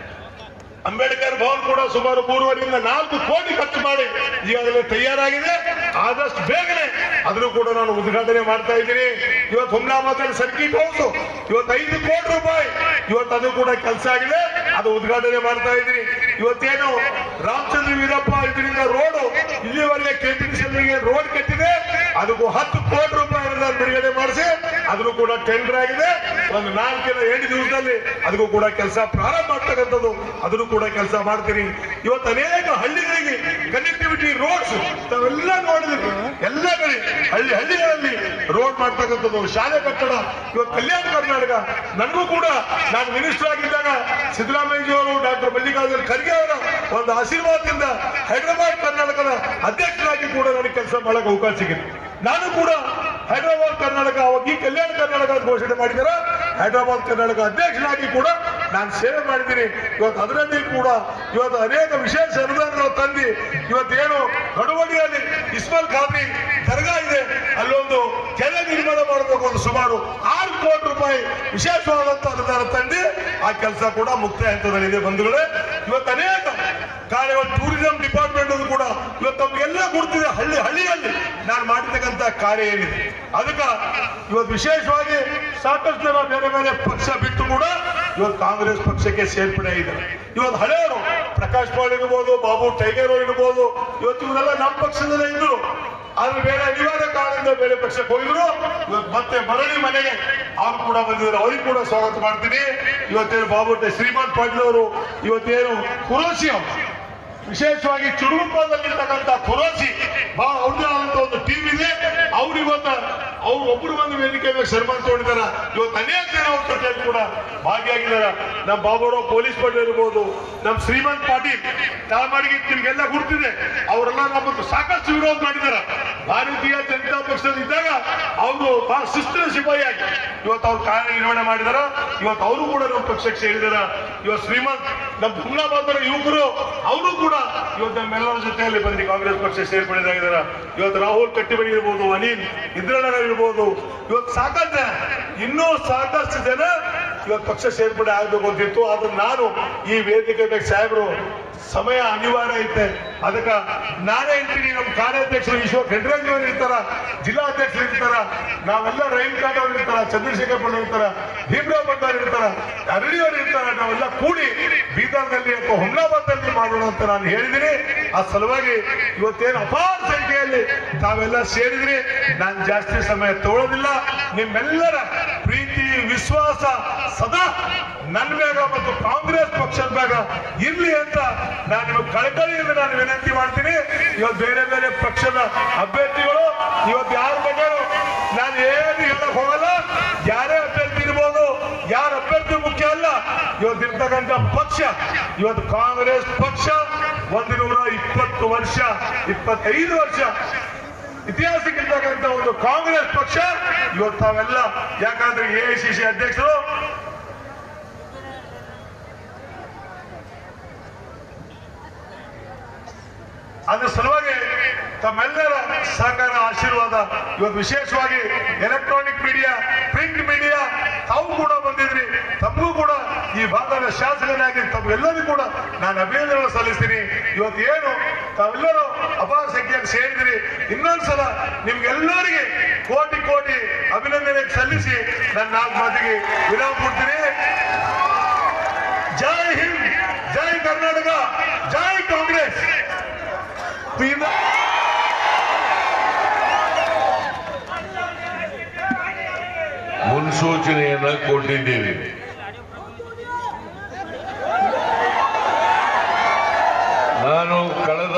ಅಂಬೇಡ್ಕರ್ ಭವನ್ ಕೂಡ ಸುಮಾರು ಮೂರುವರೆಯಿಂದ ನಾಲ್ಕು ಕೋಟಿ ಖರ್ಚು ಮಾಡಿ ಈಗಾಗಲೇ ತಯಾರಾಗಿದೆ ಆದಷ್ಟು ಬೇಗನೆ ಅದನ್ನು ಕೂಡ ನಾನು ಉದ್ಘಾಟನೆ ಮಾಡ್ತಾ ಇದ್ದೀನಿ ಇವತ್ತು ಹುಮ್ನಾಬಾದಲ್ಲಿ ಸರ್ಕಿಟ್ ಹೌಸ್ ಇವತ್ತು ಐದು ಕೋಟಿ ರೂಪಾಯಿ ಇವತ್ತು ಅದು ಕೂಡ ಕೆಲಸ ಆಗಿದೆ ಅದು ಉದ್ಘಾಟನೆ ಮಾಡ್ತಾ ಇದ್ದೀನಿ ಇವತ್ತೇನು ರಾಮಚಂದ್ರ ವೀರಪ್ಪ ಇದರಿಂದ ರೋಡ್ ಇಲ್ಲಿವರೆಗೆ ಕೆಪಿಟಿಸಿಎಲ್ಗೆ ರೋಡ್ ಕಟ್ಟಿದೆ ಅದಕ್ಕೂ ಹತ್ತು ಕೋಟಿ ರೂಪಾಯಿ ಅನುದಾನ ಬಿಡುಗಡೆ ಮಾಡಿಸಿ ಅದನ್ನು ಕೂಡ ಟೆಂಡರ್ ಆಗಿದೆ ಒಂದು ನಾಲ್ಕಿನ ಎಂಟು ದಿವಸದಲ್ಲಿ ಅದಕ್ಕೂ ಕೂಡ ಕೆಲಸ ಪ್ರಾರಂಭ ಮಾಡ್ತಕ್ಕಂಥದ್ದು ಅದನ್ನು ಕೂಡ ಕೆಲಸ ಮಾಡ್ತೀನಿ ಇವತ್ತು ಅನೇಕ ಹಳ್ಳಿಗಳಿಗೆ ಕನೆಕ್ಟಿವಿಟಿ ರೋಡ್ಸ್ ತಾವೆಲ್ಲ ನೋಡಿದ್ರಿ ಎಲ್ಲ ಕಡೆ ಹಳ್ಳಿ ಹಳ್ಳಿಗಳಲ್ಲಿ ರೋಡ್ ಮಾಡ್ತಕ್ಕಂಥದ್ದು ಶಾಲೆ ಕಟ್ಟಡ ಇವತ್ತು ಕಲ್ಯಾಣ ಕರ್ನಾಟಕ ನನಗೂ ಕೂಡ ನಾನು ಮಿನಿಸ್ಟರ್ ಆಗಿದ್ದಾಗ ಸಿದ್ದರಾಮಯ್ಯಜಿಯವರು ಡಾಕ್ಟರ್ ಮಲ್ಲಿಕಾರ್ಜುನ ಖರ್ಗೆ ಅವರ ಒಂದು ಆಶೀರ್ವಾದದಿಂದ ಹೈದರಾಬಾದ್ ಕರ್ನಾಟಕದ ಅಧ್ಯಕ್ಷರಾಗಿ ಕೂಡ ನನಗೆ ಕೆಲಸ ಮಾಡಕ್ಕೆ ಅವಕಾಶ ಸಿಗಿದೆ ನಾನು ಕೂಡ ಹೈದರಾಬಾದ್ ಕರ್ನಾಟಕ ಅವಾಗ ಈ ಕಲ್ಯಾಣ ಕರ್ನಾಟಕ ಅಂತ ಘೋಷಣೆ ಮಾಡಿದಾರ ಹೈದರಾಬಾದ್ ಕರ್ನಾಟಕ ಅಧ್ಯಕ್ಷನಾಗಿ ಕೂಡ ನಾನು ಸೇವೆ ಮಾಡಿದ್ದೀನಿ ಇವತ್ತು ಅದರಲ್ಲಿ ಕೂಡ ಇವತ್ತು ಅನೇಕ ವಿಶೇಷ ಅನುದಾನಗಳು ತಂದು ಇವತ್ತೇನು ನಡುವಳಿಯಲ್ಲಿ ಇಸ್ಮಾಲ್ ಖಾದ್ರಿ ದರ್ಗಾ ಇದೆ ಅಲ್ಲೊಂದು ಕೆರೆ ನಿರ್ಮಾಣ ಮಾಡಬೇಕು ಒಂದು ಸುಮಾರು ಆರು ಕೋಟಿ ರೂಪಾಯಿ ವಿಶೇಷವಾದಂತ ಅನುದಾನ ತಂದು ಆ ಕೆಲಸ ಕೂಡ ಮುಕ್ತಾಯ ಹಂತದಲ್ಲಿದೆ ಬಂಧುಗಳೇ ಇವತ್ತು ಅನೇಕ ಕಾರ್ಯಗಳು ಟೂರಿಸಂ ಡಿಪಾರ್ಟ್ಮೆಂಟ್ ಕೂಡ ಇವತ್ತು ತಮಗೆಲ್ಲ ಗುರುತಿದೆ ಹಳ್ಳಿ ಹಳ್ಳಿಯಲ್ಲಿ ನಾನು ಮಾಡಿರ್ತಕ್ಕಂಥ ಕಾರ್ಯ ಏನಿದೆ ಅದಕ್ಕೆ ಇವತ್ತು ವಿಶೇಷವಾಗಿ ಸಾಕಷ್ಟು ಜನ ಬೇರೆ ಬೇರೆ ಪಕ್ಷ ಬಿಟ್ಟು ಕೂಡ ಇವತ್ತು ಕಾಂಗ್ರೆಸ್ ಪಕ್ಷಕ್ಕೆ ಸೇರ್ಪಡೆ ಆಗಿದ್ದಾರೆ ಇವತ್ತು ಹಳೆಯವರು ಪ್ರಕಾಶ್ ಪಾಲ್ ಇರ್ಬೋದು ಬಾಬು ಟೈಗರ್ ಇರ್ಬೋದು ಇವತ್ತು ಇವರೆಲ್ಲ ನಮ್ಮ ಪಕ್ಷದಲ್ಲೇ ಇದ್ರು ಆದ್ರೆ ಬೇರೆ ಅನಿವಾರ್ಯ ಕಾರಣದಿಂದ ಬೇರೆ ಪಕ್ಷಕ್ಕೆ ಹೋಗಿದ್ರು ಇವತ್ತು ಮತ್ತೆ ಮರಳಿ ಮನೆಗೆ ಅವ್ರು ಕೂಡ ಬಂದಿದ್ದಾರೆ ಅವ್ರಿಗೆ ಕೂಡ ಸ್ವಾಗತ ಮಾಡ್ತೀನಿ ಇವತ್ತೇನು ಬಾಬು ಟೈ- ಶ್ರೀಮಂತ್ ಪಾಟೀಲ್ ಅವರು ಇವತ್ತೇನು ಕುರೋಸಿ ಅವರು ವಿಶೇಷವಾಗಿ ಚುರುಗುಪ್ಪದಲ್ಲಿರ್ತಕ್ಕಂಥ ಕುರೋಸಿ ಬಾ ಅವ್ರದ್ದು ಆದಂತ ಒಂದು ಟೀಮ್ ಇದೆ ಅವ್ರು ಇವತ್ತು ಅವ್ರು ಒಬ್ರು ಬಂದು ವೇದಿಕೆ ಮೇಲೆ ಸನ್ಮಾನ ತಗೊಂಡಿದಾರ ಇವತ್ತು ಅನೇಕ ಜನ ಅವ್ರ ಜೊತೆಯಲ್ಲಿ ಕೂಡ ಭಾಗಿಯಾಗಿದ್ದಾರೆ ನಮ್ಮ ಬಾಬುರಾವ್ ಪೊಲೀಸ್ ಪಾಟೀಲ್ ಇರ್ಬೋದು ನಮ್ಮ ಶ್ರೀಮಂತ್ ಪಾಟೀಲ್ ತಾಳ್ಮಾಡಿಗೆ ನಿಮ್ಗೆಲ್ಲ ಗುರ್ತಿದೆ ಅವರೆಲ್ಲ ನಮ್ಮನ್ನು ಸಾಕಷ್ಟು ವಿರೋಧ ಮಾಡಿದ್ದಾರೆ ಭಾರತೀಯ ಜನತಾ ಪಕ್ಷದ ಇದ್ದಾಗ ಅವರು ಬಹಳ ಶಿಸ್ತಿನ ಸಿಪಾಯಿಯಾಗಿ ಇವತ್ತು ಅವ್ರು ಕಾರ್ಯನಿರ್ವಹಣೆ ಮಾಡಿದಾರ ಇವತ್ತು ಅವರು ಕೂಡ ನಮ್ಮ ಪಕ್ಷಕ್ಕೆ ಸೇರಿದಾರ ಇವತ್ತು ಶ್ರೀಮಂತ್ ನಮ್ಮ ಹುಮ್ನಾಬಾದರ ಯುವಕರು ಅವರು ಕೂಡ ಇವತ್ತು ನಮ್ಮೆಲ್ಲರ ಜೊತೆಯಲ್ಲಿ ಬಂದು ಕಾಂಗ್ರೆಸ್ ಪಕ್ಷ ಸೇರ್ಪಡೆಯಾಗಿದ್ದಾರೆ ಇವತ್ತು ರಾಹುಲ್ ಕಟ್ಟಿಬಡಿ ಇರ್ಬೋದು ಅನಿಲ್ ಇಂದ್ರಣ್ಣ ಇರ್ಬೋದು ಇವತ್ತು ಸಾಕಷ್ಟು ಜನ ಇನ್ನೂ ಸಾಕಷ್ಟು ಜನ ಇವತ್ತು ಪಕ್ಷ ಸೇರ್ಪಡೆ ಆಗ್ಬೇಕು ಅಂತಿತ್ತು ಆದ್ರೆ ನಾನು ಈ ವೇದಿಕೆ ಮೇಲೆ ಸಾಹೇಬರು ಸಮಯ ಅನಿವಾರ್ಯ ಐತೆ ಅದಕ್ಕೆ ನಾನೇ ಹೇಳ್ತೀನಿ ನಮ್ಮ ಕಾರ್ಯಾಧ್ಯಕ್ಷರು ಈಶ್ವರ್ ಖಂಡ್ರಂಗ್ ಅವರು ಇರ್ತಾರ ಜಿಲ್ಲಾಧ್ಯಕ್ಷರು ಇರ್ತಾರ ನಾವೆಲ್ಲ ರೈಲ್ ಕಾರ್ಡ್ ಅವ್ರು ಇರ್ತಾರ ಚಂದ್ರಶೇಖರ್ ಪಂಡ್ ಇರ್ತಾರ ಭೀಮರಾವ್ ಭಂಡಾರ್ ಇರ್ತಾರ ಅರಳಿ ಅವರು ಇರ್ತಾರ ನಾವೆಲ್ಲ ಕೂಡಿ ಬೀದರ್ನಲ್ಲಿ ಅಥವಾ ಹುಮ್ನಾಬಾದ್ನಲ್ಲಿ ಮಾಡೋಣ ಅಂತ ನಾನು ಹೇಳಿದ್ದೀನಿ ಆ ಸಲುವಾಗಿ ಇವತ್ತೇನು ಅಪಾರ ಸಂಖ್ಯೆಯಲ್ಲಿ ತಾವೆಲ್ಲ ಸೇರಿದ್ರಿ ನಾನು ಜಾಸ್ತಿ ಸಮಯ ತಗೊಳ್ಳೋದಿಲ್ಲ ನಿಮ್ಮೆಲ್ಲರ ಪ್ರೀತಿ ವಿಶ್ವಾಸ ಸದಾ ನನ್ನ ಬೇಗ ಮತ್ತು ಕಾಂಗ್ರೆಸ್ ಪಕ್ಷದ ಬೇಗ ಇರ್ಲಿ ಅಂತ ನಾನು ನಿಮಗೆ ಕಳಕಳಿಯಿಂದ ನಾನು ವಿನಂತಿ ಮಾಡ್ತೀನಿ ಇವತ್ತು ಬೇರೆ ಬೇರೆ ಪಕ್ಷದ ಅಭ್ಯರ್ಥಿಗಳು ಇವತ್ತು ಯಾರ ಬಗ್ಗೆ ನಾನು ಏನು ಹೇಳಕ್ ಹೋಗಲ್ಲ ಯಾರೇ ಅಭ್ಯರ್ಥಿ ಇರ್ಬೋದು ಯಾರ ಅಭ್ಯರ್ಥಿ ಮುಖ್ಯ ಅಲ್ಲ ಇವತ್ತು ಇರ್ತಕ್ಕಂಥ ಪಕ್ಷ ಇವತ್ತು ಕಾಂಗ್ರೆಸ್ ಪಕ್ಷ ಒಂದು ನೂರ ಇಪ್ಪತ್ತು ವರ್ಷ ಇಪ್ಪತ್ತೈದು ವರ್ಷ ಇತಿಹಾಸಕ್ಕಿರ್ತಕ್ಕಂಥ ಒಂದು ಕಾಂಗ್ರೆಸ್ ಪಕ್ಷ ಇವತ್ತು ತಾವೆಲ್ಲ ಯಾಕಂದ್ರೆ ಎಐಸಿಸಿ ಅಧ್ಯಕ್ಷರು ಅದ್ರ ಸಲುವಾಗಿ ತಮ್ಮೆಲ್ಲರ ಸಹಕಾರ ಆಶೀರ್ವಾದ ಇವತ್ತು ವಿಶೇಷವಾಗಿ ಎಲೆಕ್ಟ್ರಾನಿಕ್ ಮೀಡಿಯಾ ಪ್ರಿಂಟ್ ಮೀಡಿಯಾ ತಾವು ಕೂಡ ಬಂದಿದ್ರಿ ತಮಗೂ ಕೂಡ ಈ ಭಾಗದ ಶಾಸಕನಾಗಿ ತಮ್ಗೆಲ್ಲರಿಗೂ ಕೂಡ ನಾನು ಅಭಿನಂದನೆ ಸಲ್ಲಿಸ್ತೀನಿ ಇವತ್ತು ಏನು ತಾವೆಲ್ಲರೂ ಅಪಾರ ಸಂಖ್ಯೆಯಲ್ಲಿ ಸೇರಿದಿರಿ ಇನ್ನೊಂದ್ಸಲ ನಿಮ್ಗೆಲ್ಲರಿಗೆ ಕೋಟಿ ಕೋಟಿ ಅಭಿನಂದನೆ ಸಲ್ಲಿಸಿ ನನ್ನ ನಾಲ್ಕು ಮಾತಿಗೆ ವಿರಾಮ ಕೊಡ್ತೀನಿ ಜೈ ಹಿಂದ್ ಜೈ ಕರ್ನಾಟಕ ಜೈ ಕಾಂಗ್ರೆಸ್ ಪ್ರೀತ- ಮುನ್ಸೂಚನೆಯನ್ನ ಕೊಟ್ಟಿದ್ದೀವಿ ನಾನು ಕಳೆದ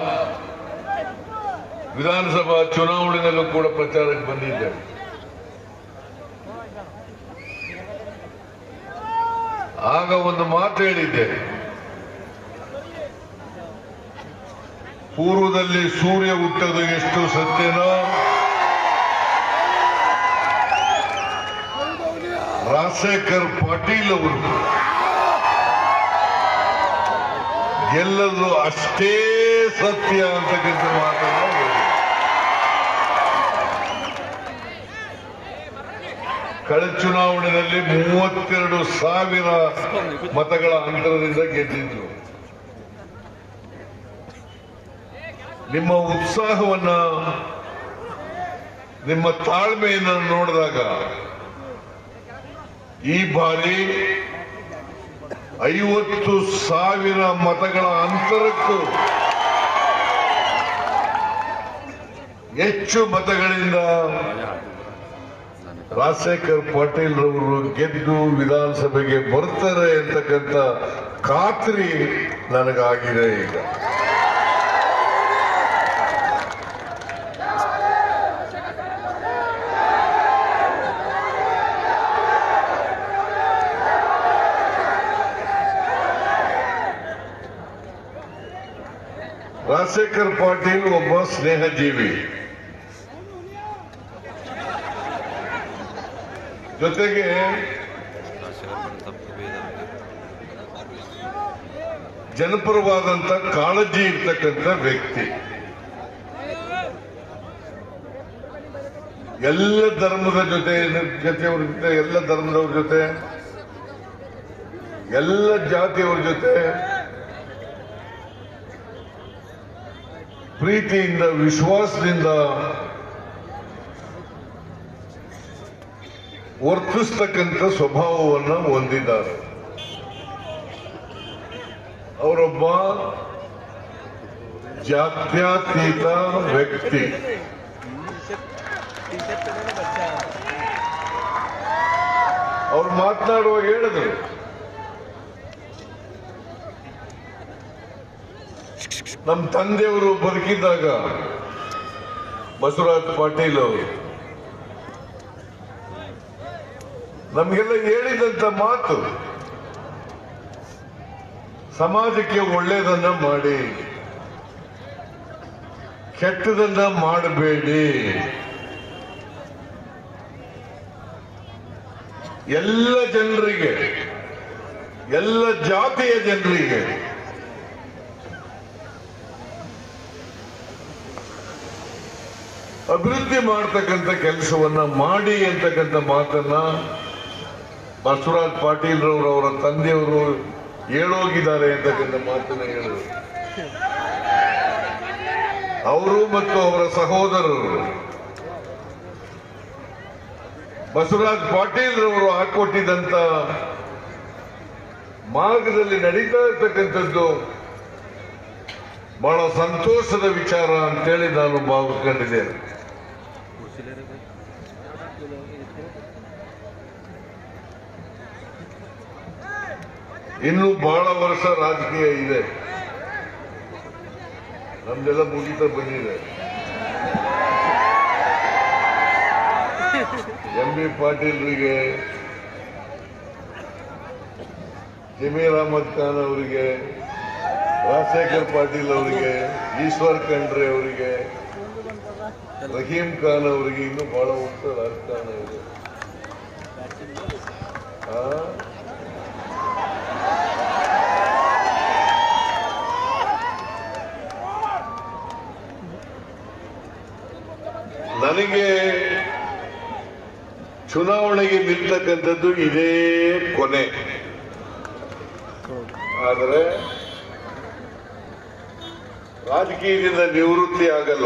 ವಿಧಾನಸಭಾ ಚುನಾವಣೆಯಲ್ಲೂ ಕೂಡ ಪ್ರಚಾರಕ್ಕೆ ಬಂದಿದ್ದೆ ಆಗ ಒಂದು ಮಾತು ಹೇಳಿದ್ದೆ ಪೂರ್ವದಲ್ಲಿ ಸೂರ್ಯ ಹುಟ್ಟೋದು ಎಷ್ಟು ಸತ್ಯನೋ ರಾಜಶೇಖರ್ ಪಾಟೀಲ್ ಅವರು ಗೆಲ್ಲದು ಅಷ್ಟೇ ಸತ್ಯ ಅಂತಕ್ಕಂಥ ಮಾತನ್ನ ಹೇಳಿದ್ರು. ಕಳೆದ ಚುನಾವಣೆಯಲ್ಲಿ ಮೂವತ್ತೆರಡು ಸಾವಿರ ಮತಗಳ ಅಂತರದಿಂದ ಗೆದ್ದಿದ್ರು ನಿಮ್ಮ ಉತ್ಸಾಹವನ್ನ ನಿಮ್ಮ ತಾಳ್ಮೆಯನ್ನು ನೋಡಿದಾಗ ಈ ಬಾರಿ ಐವತ್ತು ಸಾವಿರ ಮತಗಳ ಅಂತರಕ್ಕೂ ಹೆಚ್ಚು ಮತಗಳಿಂದ ರಾಜಶೇಖರ್ ಪಾಟೀಲ್ ರವರು ಗೆದ್ದು ವಿಧಾನಸಭೆಗೆ ಬರ್ತಾರೆ ಅಂತಕ್ಕಂಥ ಖಾತ್ರಿ ನನಗಾಗಿದೆ ಈಗ ರಾಜಶೇಖರ್ ಪಾಟೀಲ್ ಒಬ್ಬ ಸ್ನೇಹಜೀವಿ ಜೊತೆಗೆ ಜನಪರವಾದಂತ ಕಾಳಜಿ ಇರ್ತಕ್ಕಂಥ ವ್ಯಕ್ತಿ ಎಲ್ಲ ಧರ್ಮದ ಜೊತೆ ಜೊತೆಯವ್ರ ಜೊತೆ ಎಲ್ಲ ಧರ್ಮದವ್ರ ಜೊತೆ ಎಲ್ಲ ಜಾತಿಯವ್ರ ಜೊತೆ ಪ್ರೀತಿಯಿಂದ ವಿಶ್ವಾಸದಿಂದ ವರ್ತಿಸ್ತಕ್ಕಂಥ ಸ್ವಭಾವವನ್ನು ಹೊಂದಿದ್ದಾರೆ ಅವರೊಬ್ಬ ಜಾತ್ಯತೀತ ವ್ಯಕ್ತಿ ಅವ್ರು ಮಾತನಾಡುವಾಗ ಹೇಳಿದ್ರು ನಮ್ಮ ತಂದೆಯವರು ಬದುಕಿದ್ದಾಗ ಬಸವರಾಜ್ ಪಾಟೀಲ್ ಅವರು ನಮಗೆಲ್ಲ ಹೇಳಿದಂತ ಮಾತು ಸಮಾಜಕ್ಕೆ ಒಳ್ಳೆಯದನ್ನ ಮಾಡಿ ಕೆಟ್ಟದನ್ನ ಮಾಡಬೇಡಿ ಎಲ್ಲ ಜನರಿಗೆ ಎಲ್ಲ ಜಾತಿಯ ಜನರಿಗೆ ಅಭಿವೃದ್ಧಿ ಮಾಡ್ತಕ್ಕಂಥ ಕೆಲಸವನ್ನ ಮಾಡಿ ಅಂತಕ್ಕಂಥ ಮಾತನ್ನ ಬಸವರಾಜ್ ಪಾಟೀಲ್ ರವರು ಅವರ ತಂದೆಯವರು ಹೇಳೋಗಿದ್ದಾರೆ ಅಂತಕ್ಕಂಥ ಮಾತನ್ನ ಹೇಳಿದರು ಅವರು ಮತ್ತು ಅವರ ಸಹೋದರರು ಬಸವರಾಜ್ ಪಾಟೀಲ್ ರವರು ಹಾಕೊಟ್ಟಿದ್ದಂತ ಮಾರ್ಗದಲ್ಲಿ ನಡೀತಾ ಇರ್ತಕ್ಕಂಥದ್ದು ಬಹಳ ಸಂತೋಷದ ವಿಚಾರ ಅಂತೇಳಿ ನಾನು ಭಾವಿಸ್ಕೊಂಡಿದ್ದೇನೆ ಇನ್ನು ಬಹಳ ವರ್ಷ ರಾಜಕೀಯ ಇದೆ ನಮ್ದೆಲ್ಲ ಮುಗಿತಾ ಬಂದಿದೆ ಎಂ ಬಿ ಪಾಟೀಲ್ರಿಗೆ ಜಮೀರ್ ಅಹಮದ್ ಖಾನ್ ಅವರಿಗೆ ರಾಜಶೇಖರ್ ಪಾಟೀಲ್ ಅವರಿಗೆ ಈಶ್ವರ್ ಖಂಡ್ರೆ ಅವರಿಗೆ ರಹೀಂ ಖಾನ್ ಅವರಿಗೆ ಇನ್ನೂ ಬಹಳ ವರ್ಷ ರಾಜಕಾರಣ ಇದೆ ಆ? ನನಗೆ ಚುನಾವಣೆಗೆ ನಿಲ್ತಕ್ಕಂಥದ್ದು ಇದೇ ಕೊನೆ ಆದರೆ ರಾಜಕೀಯದಿಂದ ನಿವೃತ್ತಿ ಆಗಲ್ಲ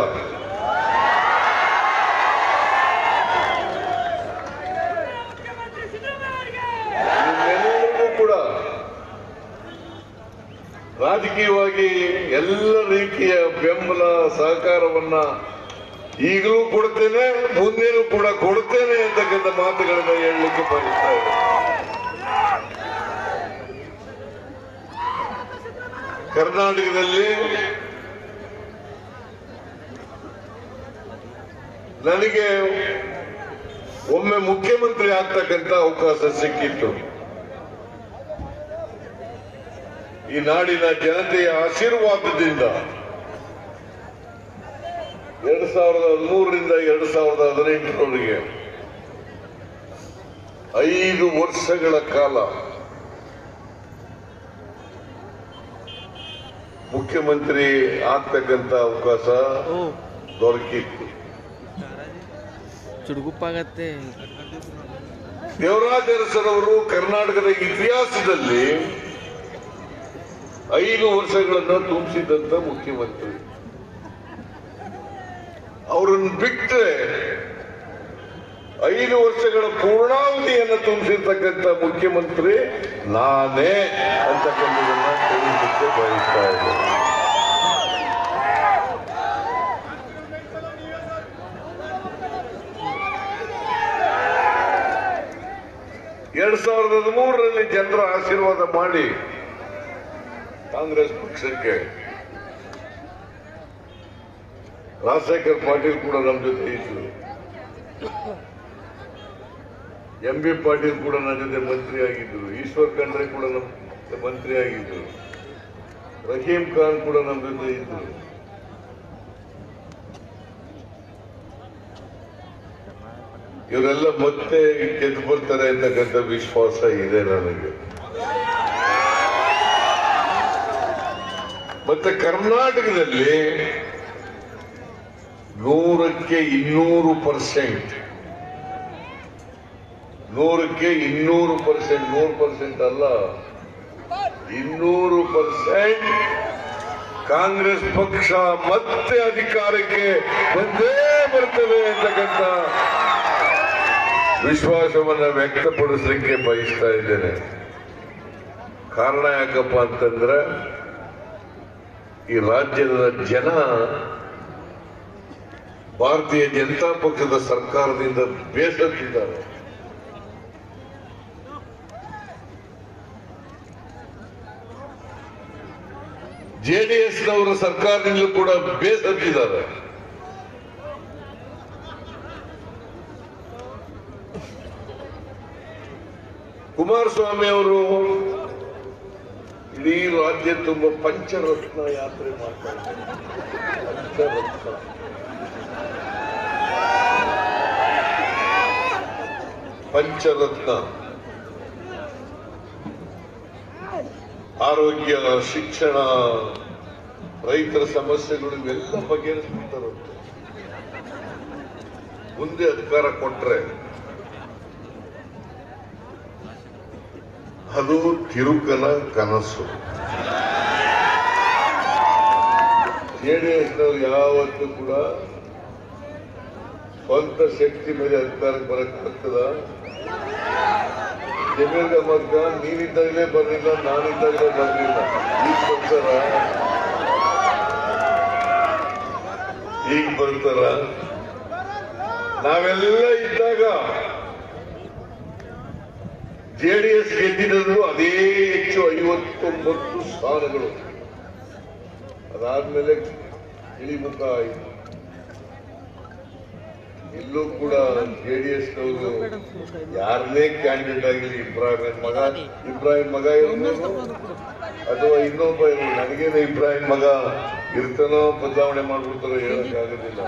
ನಿಮ್ಮೆಲ್ಲರಿಗೂ ಕೂಡ ರಾಜಕೀಯವಾಗಿ ಎಲ್ಲ ರೀತಿಯ ಬೆಂಬಲ ಸಹಕಾರವನ್ನ ಈಗಲೂ ಕೊಡ್ತೇನೆ ಮುಂದೇನೂ ಕೂಡ ಕೊಡ್ತೇನೆ ಅಂತಕ್ಕಂಥ ಮಾತುಗಳನ್ನ ಹೇಳಲಿಕ್ಕೆ ಬಯಸ್ತಾ ಇದ್ದೇನೆ ಕರ್ನಾಟಕದಲ್ಲಿ ನನಗೆ ಒಮ್ಮೆ ಮುಖ್ಯಮಂತ್ರಿ ಆಗ್ತಕ್ಕಂಥ ಅವಕಾಶ ಸಿಕ್ಕಿತ್ತು ಈ ನಾಡಿನ ಜನತೆಯ ಆಶೀರ್ವಾದದಿಂದ ಎರಡ್ ಸಾವಿರದ ಹದಿಮೂರರಿಂದ ಎರಡ್ ಸಾವಿರದ ಹದಿನೆಂಟರವರೆಗೆ ಐದು ವರ್ಷಗಳ ಕಾಲ ಮುಖ್ಯಮಂತ್ರಿ ಆಗ್ತಕ್ಕಂತ ಅವಕಾಶ ಓ ದೊರಕಿತ್ತು ಚುಡುಗುಪ್ಪಾಗತ್ತೆ ದೇವರಾಜ ಅರಸರವರು ಕರ್ನಾಟಕದ ಇತಿಹಾಸದಲ್ಲಿ ಐದು ವರ್ಷಗಳನ್ನು ತುಂಬಿಸಿದಂತ ಮುಖ್ಯಮಂತ್ರಿ ಅವರನ್ನು ಬಿಟ್ಟರೆ ಐದು ವರ್ಷಗಳ ಪೂರ್ಣಾವಧಿಯನ್ನು ತುಂಬಿಸಿರ್ತಕ್ಕಂಥ ಮುಖ್ಯಮಂತ್ರಿ ನಾನೇ ಅಂತಕ್ಕಂಥದನ್ನ ತಿಳಿಸಲಿಕ್ಕೆ ಬಯಸ್ತಾ ಇದ್ದೇನೆ ಎರಡ್ ಸಾವಿರದ ಹದಿಮೂರರಲ್ಲಿ ಜನರ ಆಶೀರ್ವಾದ ಮಾಡಿ ಕಾಂಗ್ರೆಸ್ ಪಕ್ಷಕ್ಕೆ ರಾಜಶೇಖರ್ ಪಾಟೀಲ್ ಕೂಡ ನಮ್ಮ ಜೊತೆ ಇದ್ರು ಎಂ ಬಿ ಪಾಟೀಲ್ ಕೂಡ ನನ್ನ ಜೊತೆ ಮಂತ್ರಿ ಆಗಿದ್ರು ಈಶ್ವರ್ ಖಂಡ್ರೆ ಕೂಡ ನಮ್ಮ ಜೊತೆ ಮಂತ್ರಿ ಆಗಿದ್ರು ರಹೀಂ ಖಾನ್ ಕೂಡ ನಮ್ಮ ಜೊತೆ ಇದ್ರು ಇವರೆಲ್ಲ ಮತ್ತೆ ಗೆದ್ದು ಬರ್ತಾರೆ ಅಂತಕ್ಕಂಥ ವಿಶ್ವಾಸ ಇದೆ ನನಗೆ ಮತ್ತೆ ಕರ್ನಾಟಕದಲ್ಲಿ ನೂರಕ್ಕೆ ಇನ್ನೂರು ಪರ್ಸೆಂಟ್ ನೂರಕ್ಕೆ ಇನ್ನೂರು ಪರ್ಸೆಂಟ್ ನೂರು ಪರ್ಸೆಂಟ್ ಅಲ್ಲ ಇನ್ನೂರು ಪರ್ಸೆಂಟ್ ಕಾಂಗ್ರೆಸ್ ಪಕ್ಷ ಮತ್ತೆ ಅಧಿಕಾರಕ್ಕೆ ಬಂದೇ ಬರ್ತದೆ ಅಂತಕ್ಕಂಥ ವಿಶ್ವಾಸವನ್ನ ವ್ಯಕ್ತಪಡಿಸಲಿಕ್ಕೆ ಬಯಸ್ತಾ ಇದ್ದೇನೆ ಕಾರಣ ಯಾಕಪ್ಪ ಅಂತಂದ್ರೆ ಈ ರಾಜ್ಯದ ಜನ ಭಾರತೀಯ ಜನತಾ ಪಕ್ಷದ ಸರ್ಕಾರದಿಂದ ಬೇಸತ್ತಿದ್ದಾರೆ ಜೆಡಿಎಸ್ನವರ ಸರ್ಕಾರದಿಂದಲೂ ಕೂಡ ಬೇಸತ್ತಿದ್ದಾರೆ ಕುಮಾರಸ್ವಾಮಿ ಅವರು ಇಡೀ ರಾಜ್ಯ ತುಂಬ ಪಂಚರತ್ನ ಯಾತ್ರೆ ಮಾಡ್ತಾರೆ ಪಂಚರತ್ನ ಪಂಚರತ್ನ ಆರೋಗ್ಯ ಶಿಕ್ಷಣ ರೈತರ ಸಮಸ್ಯೆಗಳು ಇವೆಲ್ಲ ಬಗೆಹರಿಸ್ಬಿಡ್ತಾರಂತೆ ಮುಂದೆ ಅಧಿಕಾರ ಕೊಟ್ರೆ ಅದು ತಿರುಕನ ಕನಸು ಜೆಡಿಎಸ್ನವ್ರು ಯಾವತ್ತೂ ಕೂಡ ಸ್ವಂತ ಶಕ್ತಿ ಮೇಲೆ ಅಧಿಕಾರಕ್ಕೆ ಬರಕ್ಕಾಗ್ತದ ಜಮೀರ್ ಅಹಮದ್ ಖಾನ್ ನೀನಿದ್ದಾಗಲೇ ಬರಲಿಲ್ಲ ನಾನಿದ್ದಾಗಲೇ ಬರಲಿಲ್ಲ ಈಗ ಬರ್ತಾರ ಈಗ ಬರ್ತಾರ ನಾವೆಲ್ಲ ಇದ್ದಾಗ ಜೆಡಿಎಸ್ ಗೆದ್ದಿದ್ದು ಅದೇ ಹೆಚ್ಚು ಐವತ್ತೊಂಬತ್ತು ಸ್ಥಾನಗಳು ಅದಾದ್ಮೇಲೆ ಇಳಿಮುಖ ಆಯಿತು ಇಲ್ಲೂ ಕೂಡ ಜೆಡಿಎಸ್ ನವರು ಯಾರನ್ನೇ ಕ್ಯಾಂಡಿಡೇಟ್ ಆಗಿರಲಿ ಇಬ್ರಾಹಿಂ ಮಗ ಇಬ್ರಾಹಿಂ ಮಗ ಇರೋನು ಅಥವಾ ಇನ್ನೊಬ್ಬ ಇರೋನು ನನಗೇನು ಇಬ್ರಾಹಿಂ ಮಗ ಇರ್ತಾನೋ ಬದಲಾವಣೆ ಮಾಡ್ಬಿಡ್ತಾರೋ ಹೇಳಕ್ ಆಗೋದಿಲ್ಲ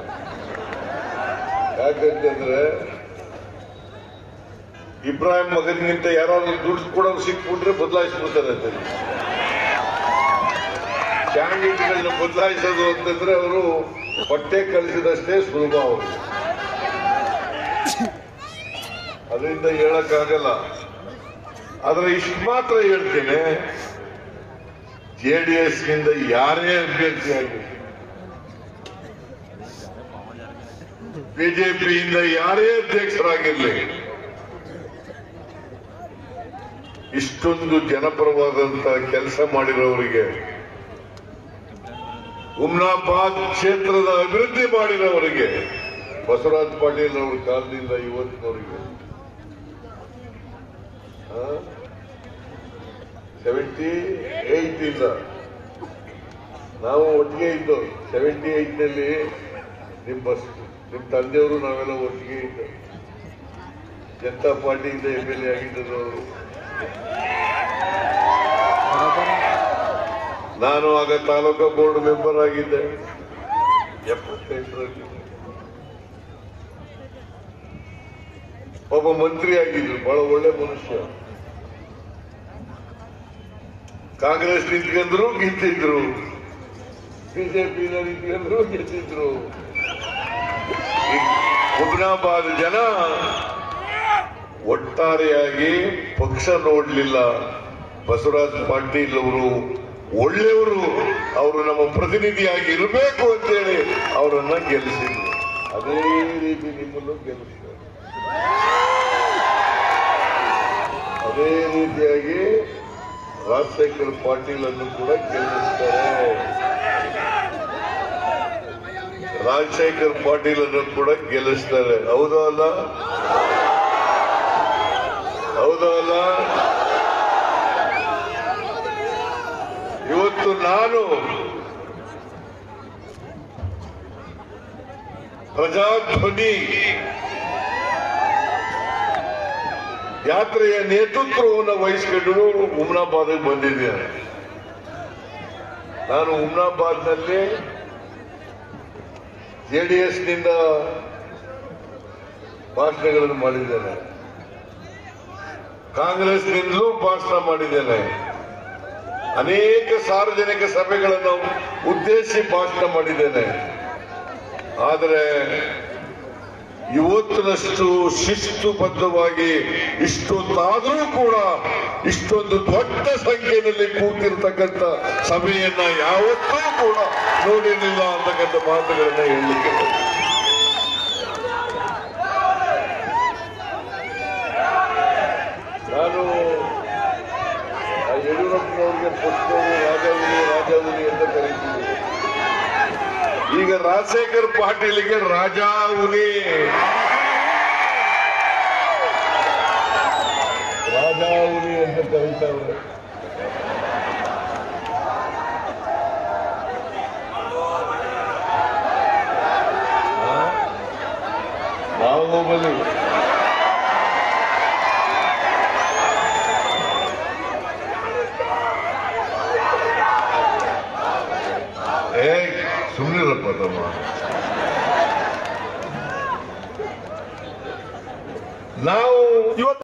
ಯಾಕಂತಂದ್ರೆ ಇಬ್ರಾಹಿಂ ಮಗನಿಗಿಂತ ಯಾರಾದ್ರೂ ದುಡ್ಡು ಕೊಡೋರು ಸಿಕ್ಬಿಟ್ರೆ ಬದಲಾಯಿಸ್ಬಿಡ್ತಾರೆ ಅಂತ ಕ್ಯಾಂಡಿಡೇಟ್ಗಳನ್ನ ಬದಲಾಯಿಸೋದು ಅಂತಂದ್ರೆ ಅವರು ಹೊಟ್ಟೆ ಕಲಿಸಿದಷ್ಟೇ ಸುಲಭ ಅವರು ಅದರಿಂದ ಹೇಳಕ್ಕಾಗಲ್ಲ ಆದ್ರೆ ಇಷ್ಟು ಮಾತ್ರ ಹೇಳ್ತೇನೆ ಜೆಡಿಎಸ್ ನಿಂದ ಯಾರೇ ಅಭ್ಯರ್ಥಿ ಆಗಲಿ ಬಿಜೆಪಿಯಿಂದ ಯಾರೇ ಅಧ್ಯಕ್ಷರಾಗಿರ್ಲಿ ಇಷ್ಟೊಂದು ಜನಪರವಾದಂತ ಕೆಲಸ ಮಾಡಿರೋರಿಗೆ ಉಮ್ನಾಬಾದ್ ಕ್ಷೇತ್ರದ ಅಭಿವೃದ್ಧಿ ಮಾಡಿರೋರಿಗೆ ಬಸವರಾಜ್ ಪಾಟೀಲ್ ಅವರ ಕಾಲದಿಂದ ಇವತ್ತಿನವರಿಗೆ ಸೆವೆಂಟಿ ಏಟ್ ಇಂದ ನಾವು ಒಟ್ಟಿಗೆ ಇದ್ದು ಸೆವೆಂಟಿ ಏಟ್ ನಲ್ಲಿ ನಿಮ್ ಬಸ್ ನಿಮ್ ತಂದೆಯವರು ನಾವೆಲ್ಲ ಒಟ್ಟಿಗೆ ಇದ್ದು ಜನತಾ ಪಾರ್ಟಿಯಿಂದ ಎಂ ಎಲ್ ಎ ಆಗಿದ್ದರು ಅವರು ನಾನು ಆಗ ತಾಲೂಕಾ ಬೋರ್ಡ್ ಮೆಂಬರ್ ಆಗಿದ್ದೆ ಎಪ್ಪತ್ತೆಂಟರಲ್ಲಿ ಒಬ್ಬ ಮಂತ್ರಿ ಆಗಿದ್ರು ಬಹಳ ಒಳ್ಳೆ ಮನುಷ್ಯ ಕಾಂಗ್ರೆಸ್ ನಿಂತ್ಕೊಂಡ್ರು ಗೆದ್ದಿದ್ರು ಬಿಜೆಪಿ ನಿಂತ್ಕೊಂಡ್ರು ಗೆದ್ದಿದ್ರು ಈ ಹುಮ್ನಾಬಾದ್ ಜನ ಒಟ್ಟಾರೆಯಾಗಿ ಪಕ್ಷ ನೋಡ್ಲಿಲ್ಲ ಬಸವರಾಜ ಪಾಟೀಲ್ ಅವರು ಒಳ್ಳೆಯವರು ಅವರು ನಮ್ಮ ಪ್ರತಿನಿಧಿಯಾಗಿ ಇರಬೇಕು ಅಂತೇಳಿ ಅವರನ್ನ ಗೆಲ್ಲಿಸಿದ್ರು ಅದೇ ರೀತಿ ನಿಮ್ಮನ್ನು ಗೆಲ್ಲಿಸ್ತಾರೆ ಅದೇ ರೀತಿಯಾಗಿ ರಾಜಶೇಖರ್ ಪಾಟೀಲ್ ಅನ್ನು ಕೂಡ ಗೆಲ್ಲಿಸ್ತಾರೆ ರಾಜಶೇಖರ್ ಪಾಟೀಲ್ ಅನ್ನು ಕೂಡ ಗೆಲ್ಲಿಸ್ತಾರೆ ಹೌದಾ ಅಲ್ಲ ಹೌದಾ ಅಲ್ಲ ಇವತ್ತು ನಾನು ಪ್ರಜಾಧ್ವನಿ ಯಾತ್ರೆಯ ನೇತೃತ್ವವನ್ನು ವಹಿಸಿಕೊಂಡು ಹುಮ್ನಾಬಾದ್ಗೆ ಬಂದಿದ್ದೇನೆ ನಾನು ಹುಮ್ನಾಬಾದ್ನಲ್ಲಿ ಜೆಡಿಎಸ್ ನಿಂದ ಭಾಷಣಗಳನ್ನು ಮಾಡಿದ್ದೇನೆ ಕಾಂಗ್ರೆಸ್ನಿಂದಲೂ ಭಾಷಣ ಮಾಡಿದ್ದೇನೆ ಅನೇಕ ಸಾರ್ವಜನಿಕ ಸಭೆಗಳನ್ನು ಉದ್ದೇಶಿಸಿ ಭಾಷಣ ಮಾಡಿದ್ದೇನೆ ಆದರೆ ಇವತ್ತಿನಷ್ಟು ಶಿಸ್ತುಬದ್ಧವಾಗಿ ಇಷ್ಟೊತ್ತಾದರೂ ಕೂಡ ಇಷ್ಟೊಂದು ದೊಡ್ಡ ಸಂಖ್ಯೆಯಲ್ಲಿ ಕೂತಿರ್ತಕ್ಕಂಥ ಸಭೆಯನ್ನ ಯಾವತ್ತೂ ಕೂಡ ನೋಡಿರಲಿಲ್ಲ ಅಂತಕ್ಕಂಥ ಮಾತುಗಳನ್ನ ಹೇಳಲಿಕ್ಕೆ ಬಯಸ್ತೇನೆ. ನಾನು ಆ ಯಡಿಯೂರಪ್ಪನವ್ರಿಗೆ ಪುಷ್ಪರು ರಾಜಾವುಲಿ ರಾಜಾವುಲಿ ಅಂತ ಕರೀತೀನಿ ಈಗ ರಾಜಶೇಖರ್ ಪಾಟೀಲ್ಗೆ ರಾಜಾವುಲಿ ರಾಜಾವುಲಿ ಅಂತ ಕರೀತಾವ್ರೆ ಬಾಹುಬಲಿ ಏ ಸುಮ್ಮನಿರಪ್ಪ ತಮ್ಮ ನಾವು ಇವತ್ತು